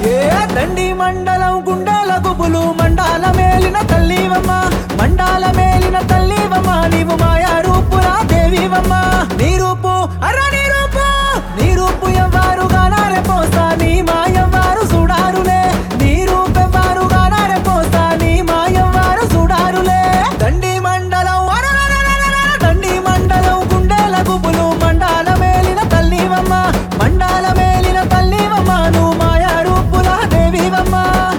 ఏ దండి మండలం గుండెల గుబులు మండాల మేలిన తల్లివమ్మ మండాల మేలిన తల్లివమ్మ నీవు మాయా రూపురా దేవివమ్మ నీ రూపు అర్ర నీ రూపు నీ రూపు ఎవ్వారు గానారే పోస్తా నీ మాయవ్వారు చూడారులే నీ రూపెవ్వారు గానారే పోస్తా నీ మాయవ్వారు చూడారులే దండి మండలం అరరరరరర, దండి మండలం గుండెల గుబులు మండాల మేలిన తల్లివమ్మ మండాల మేలిన తల్లివమ్మ నువ్వు మాయా రూపుల దేవివమ్మ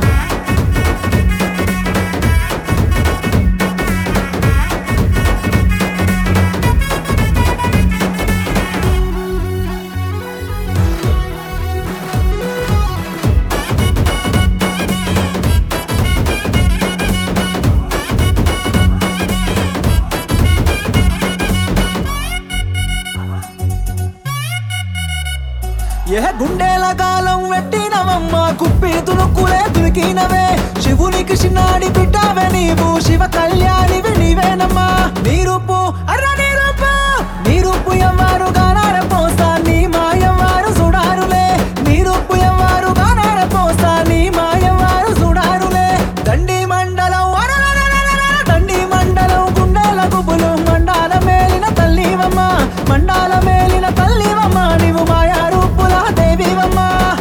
ఏ గుండెల కాలం వెట్టినవమ్మ కుప్పి తునుకులే తునికినవే శివునికి చిన్నాడి బిడ్డవే నీవు శివ కళ్యాణివి నీవేనమ్మా నీ రూపు అర్ర నీ రూపు నీ రూపు ఎవ్వారు గానార పోస్తా నీ మాయవ్వారు చూడారులే నీ రూపు ఎవ్వారు గానార పోస్తా నీ మాయవ్వారు చూడారులే దండి మండలం అరరరరరర, దండి మండలం గుండెల గుబులు మండాల మేలిన తల్లివమ్మ మండాల మేలిన తల్లివమ్మ నీవు మాయా రూపుల దేవివమ్మ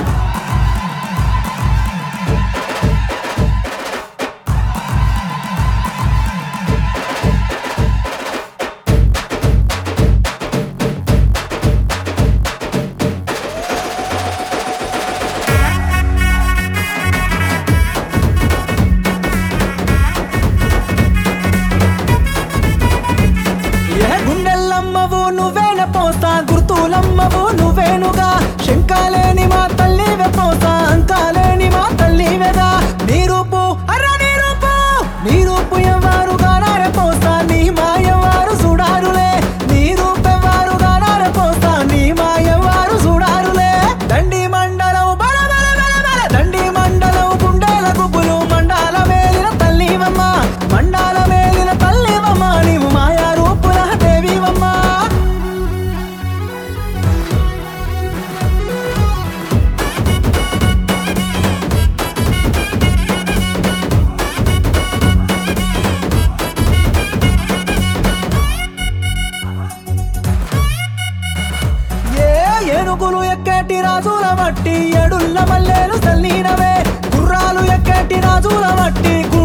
ఏ గుండెల్లమ్మవు నువ్వేన పోస్తా గుర్తులమ్మవు నువ్వేనుగా శంకాలేని మా తల్లివే పోస్తా అంకాలేని మా తల్లివేగా నీ రూపు అర్ర నీ రూపు నీ రూపు ఎవ్వారు గానార పోస్తా నీ మాయవారు చూడారులే నీ రూపెవ్వారు గానార పోస్తా నీ మాయవారు చూడారులే దండి మండలం బల బల బల బల దండి మండలం గుండెల గుబులు మండాల మేలిన తల్లివమ్మ మండాల మేలిన తల్లివమ్మ నీవు మాయా రూపుల దేవివమ్మ ఏ ఏనుగులు ఎక్కటి రాజుల మట్టి ఎడుల్ల మల్లెలు చల్లినవే గుర్రాలు ఎక్కటి రాజుల మట్టి